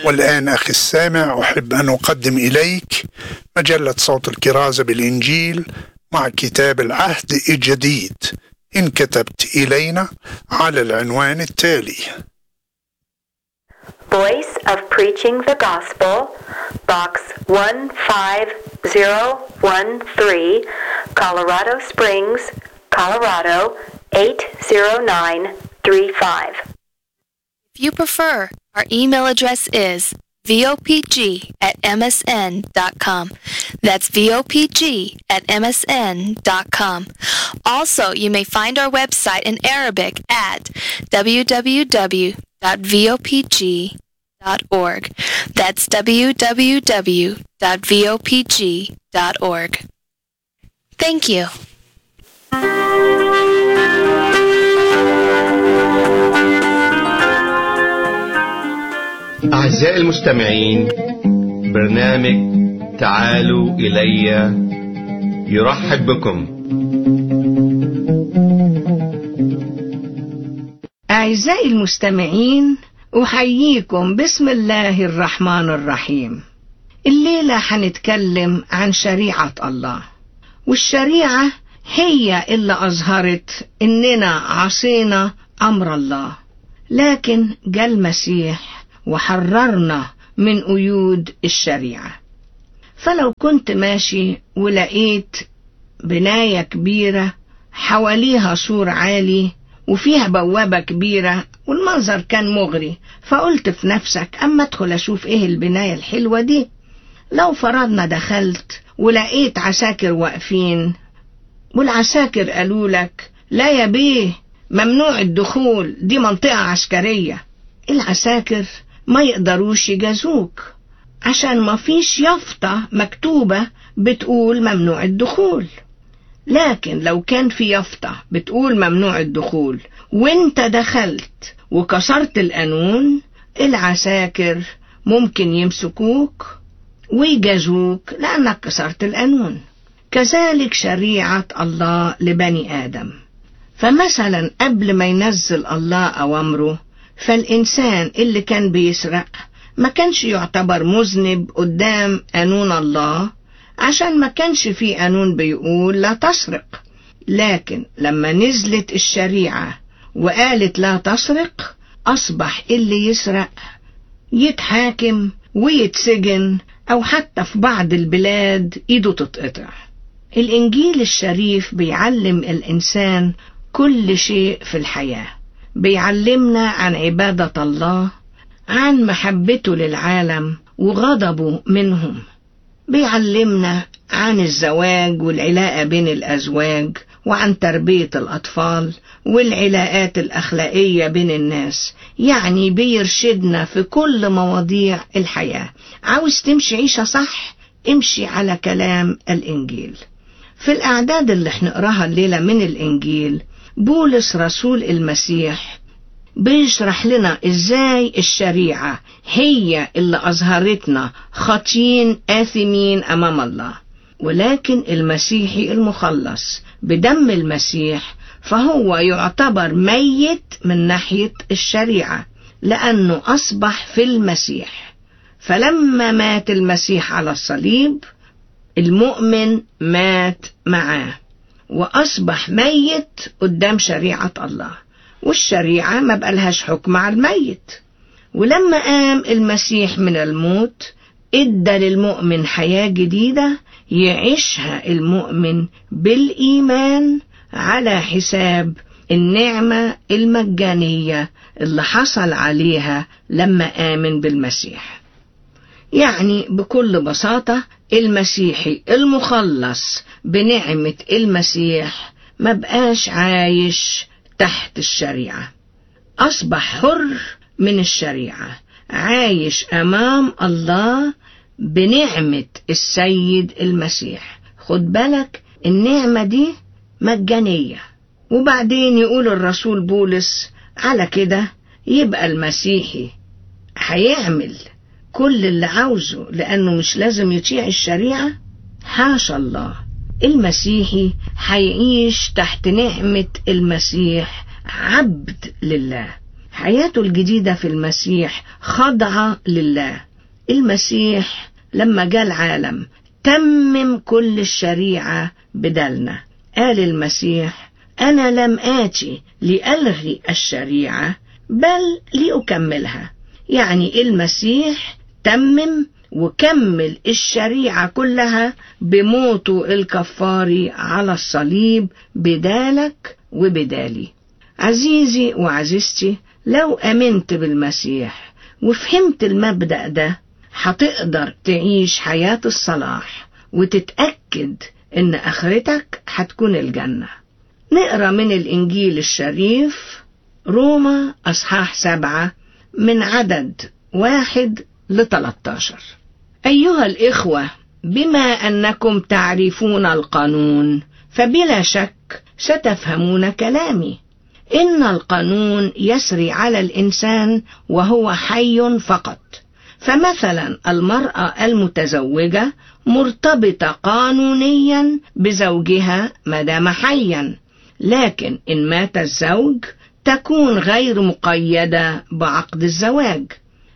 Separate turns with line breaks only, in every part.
والآن أخي السامع أحب أن أقدم إليك مجلة صوت الكرازة بالإنجيل مع كتاب العهد الجديد إن كتبت إلينا على العنوان التالي
Voice of Preaching the Gospel, Box 15013, Colorado Springs, Colorado 80935.
If you prefer, our email address is vopg at msn.com. That's vopg at msn.com. Also, you may find our website in Arabic at www.vopg.org. That's www.vopg.org. Thank you.
أعزائي المستمعين برنامج تعالوا إلي يرحب بكم
أعزائي المستمعين أحييكم بسم الله الرحمن الرحيم الليلة حنتكلم عن شريعة الله والشريعة هي اللي أظهرت إننا عصينا أمر الله لكن جاء المسيح وحررنا من قيود الشريعة فلو كنت ماشي ولقيت بناية كبيرة حواليها سور عالي وفيها بوابة كبيرة والمنظر كان مغري فقلت في نفسك أما أدخل أشوف إيه البناية الحلوة دي لو فرضنا دخلت ولقيت عساكر واقفين والعساكر قالوا لك لا يا بيه ممنوع الدخول دي منطقة عسكرية العساكر ما يقدروش يجازوك عشان ما فيش يافطة مكتوبة بتقول ممنوع الدخول لكن لو كان في يافطة بتقول ممنوع الدخول وانت دخلت وكسرت القانون العساكر ممكن يمسكوك ويجازوك لأنك كسرت القانون كذلك شريعة الله لبني آدم فمثلا قبل ما ينزل الله أوامره فالإنسان اللي كان بيسرق ما كانش يعتبر مذنب قدام قانون الله عشان ما كانش في قانون بيقول لا تسرق لكن لما نزلت الشريعة وقالت لا تسرق أصبح اللي يسرق يتحاكم ويتسجن أو حتى في بعض البلاد إيده تتقطع الإنجيل الشريف بيعلم الإنسان كل شيء في الحياة بيعلمنا عن عبادة الله عن محبته للعالم وغضبه منهم بيعلمنا عن الزواج والعلاقة بين الأزواج وعن تربية الأطفال والعلاقات الأخلاقية بين الناس يعني بيرشدنا في كل مواضيع الحياة عاوز تمشي عيشة صح امشي على كلام الإنجيل في الأعداد اللي حنقراها الليلة من الإنجيل بولس رسول المسيح بيشرح لنا ازاي الشريعة هي اللي أظهرتنا خاطين آثمين أمام الله ولكن المسيحي المخلص بدم المسيح فهو يعتبر ميت من ناحية الشريعة لأنه أصبح في المسيح فلما مات المسيح على الصليب المؤمن مات معاه وأصبح ميت قدام شريعة الله والشريعة ما بقالهاش حكم على الميت ولما قام المسيح من الموت ادى للمؤمن حياة جديدة يعيشها المؤمن بالإيمان على حساب النعمة المجانية اللي حصل عليها لما آمن بالمسيح يعني بكل بساطة المسيحي المخلص بنعمة المسيح ما بقاش عايش تحت الشريعة أصبح حر من الشريعة عايش أمام الله بنعمة السيد المسيح خد بالك النعمة دي مجانية وبعدين يقول الرسول بولس على كده يبقى المسيحي هيعمل كل اللي عاوزه لأنه مش لازم يطيع الشريعة حاشا الله المسيحي هيعيش تحت نعمة المسيح عبد لله حياته الجديدة في المسيح خاضعة لله المسيح لما جاء العالم تمم كل الشريعة بدلنا قال المسيح أنا لم آتي لألغي الشريعة بل لأكملها يعني المسيح تمم وكمل الشريعة كلها بموته الكفاري على الصليب بدالك وبدالي عزيزي وعزيزتي لو أمنت بالمسيح وفهمت المبدأ ده هتقدر تعيش حياة الصلاح وتتأكد إن آخرتك هتكون الجنة نقرأ من الإنجيل الشريف روما أصحاح سبعة من عدد واحد لتلاتاشر أيها الإخوة بما أنكم تعرفون القانون فبلا شك ستفهمون كلامي إن القانون يسري على الإنسان وهو حي فقط فمثلا المرأة المتزوجة مرتبطة قانونيا بزوجها مدام حيا لكن إن مات الزوج تكون غير مقيدة بعقد الزواج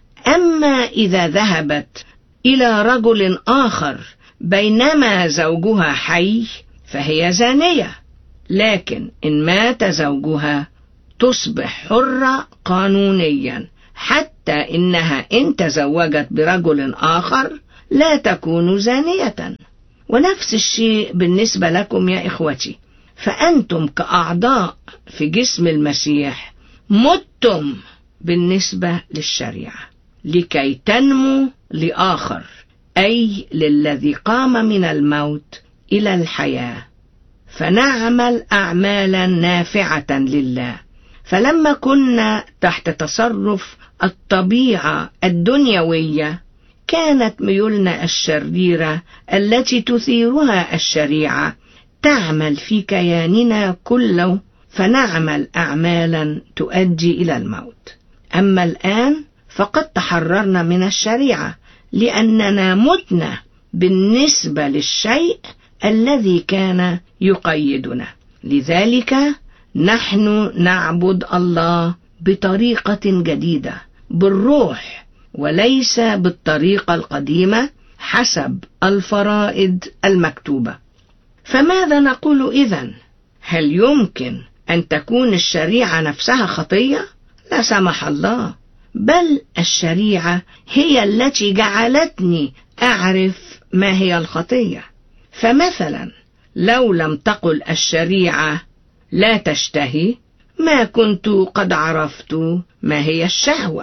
أما إذا ذهبت إلى رجل آخر بينما زوجها حي فهي زانية لكن إن مات زوجها تصبح حرة قانونيا حتى إنها إن تزوجت برجل آخر لا تكون زانية ونفس الشيء بالنسبة لكم يا إخوتي فأنتم كأعضاء في جسم المسيح متم بالنسبة للشريعة لكي تنمو لآخر أي للذي قام من الموت إلى الحياة فنعمل أعمالا نافعة لله فلما كنا تحت تصرف الطبيعة الدنيوية كانت ميولنا الشريرة التي تثيرها الشريعة تعمل في كياننا كله فنعمل أعمالا تؤدي إلى الموت أما الآن فقد تحررنا من الشريعة لأننا متنا بالنسبة للشيء الذي كان يقيدنا لذلك نحن نعبد الله بطريقة جديدة بالروح وليس بالطريقة القديمة حسب الفرائض المكتوبة فماذا نقول إذن؟ هل يمكن أن تكون الشريعة نفسها خطية؟ لا سمح الله بل الشريعة هي التي جعلتني أعرف ما هي الخطية فمثلا لو لم تقل الشريعة لا تشتهي ما كنت قد عرفت ما هي الشهوة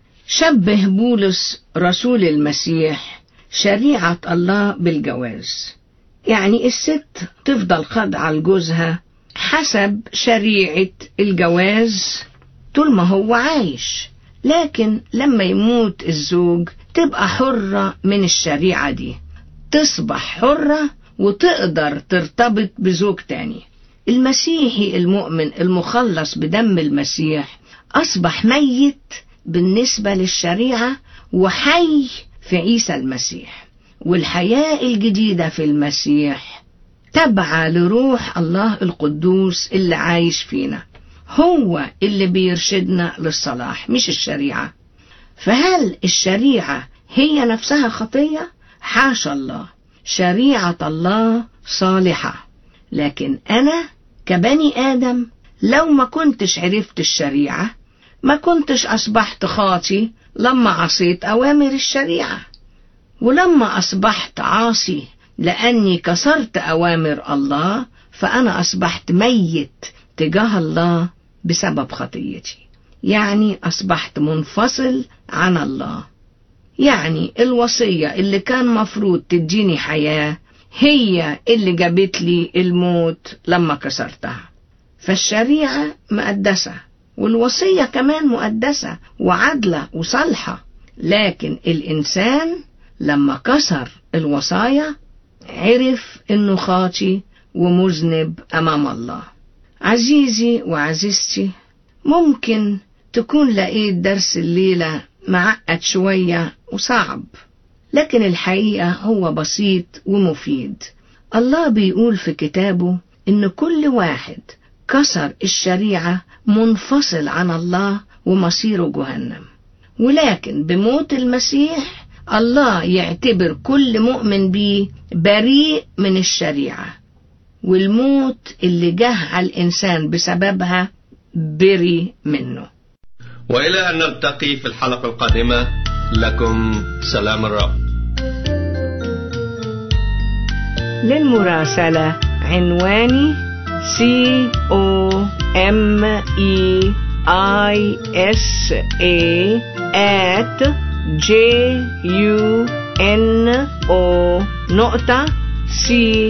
شبه بولس رسول المسيح شريعة الله بالجواز يعني الست تفضل خاضعة لجوزها حسب شريعة الجواز طول ما هو عايش لكن لما يموت الزوج تبقى حرة من الشريعة دي تصبح حرة وتقدر ترتبط بزوج تاني المسيحي المؤمن المخلص بدم المسيح أصبح ميت بالنسبة للشريعة وحي في عيسى المسيح والحياة الجديدة في المسيح تبع لروح الله القدوس اللي عايش فينا هو اللي بيرشدنا للصلاح مش الشريعة فهل الشريعة هي نفسها خطية؟ حاشا الله شريعة الله صالحة لكن أنا كبني آدم لو ما كنتش عرفت الشريعة ما كنتش أصبحت خاطي لما عصيت أوامر الشريعة ولما أصبحت عاصي لأني كسرت أوامر الله فأنا أصبحت ميت تجاه الله بسبب خطيتي يعني أصبحت منفصل عن الله يعني الوصية اللي كان مفروض تديني حياة هي اللي جابت لي الموت لما كسرتها فالشريعة مقدسة والوصية كمان مقدسة وعادلة وصالحة لكن الإنسان لما كسر الوصايا عرف إنه خاطي ومذنب أمام الله عزيزي وعزيزتي ممكن تكون لقيت درس الليلة معقد شوية وصعب لكن الحقيقة هو بسيط ومفيد الله بيقول في كتابه إن كل واحد كسر الشريعة منفصل عن الله ومصيره جهنم ولكن بموت المسيح الله يعتبر كل مؤمن بيه بريء من الشريعة والموت اللي جه على الإنسان بسببها بري منه
وإلى أن نلتقي في الحلقة القادمة لكم سلام الرب
للمراسلة عنواني C O M E I S A at J U N O نقطة C